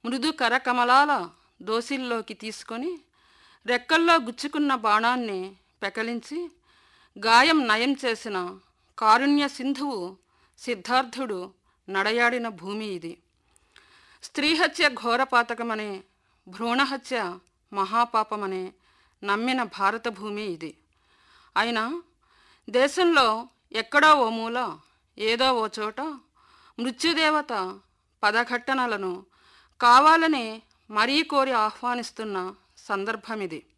మృదు కరకమలాల దోసిల్లోకి తీసుకొని రెక్కల్లో గుచ్చుకున్న బాణాన్ని పెకలించి గాయం నయం చేసిన కారుణ్య సింధువు సిద్ధార్థుడు నడయాడిన భూమి ఇది స్త్రీహత్య ఘోరపాతకమనే భ్రూణహత్య మహాపాపమనే నమ్మిన భారత భూమి ఇది అయినా దేశంలో ఎక్కడో ఓ మూల ఏదో ఓ చోట మృత్యుదేవత పదఘట్టనలను కావాలని మరీ కోరి ఆహ్వానిస్తున్న సందర్భమిది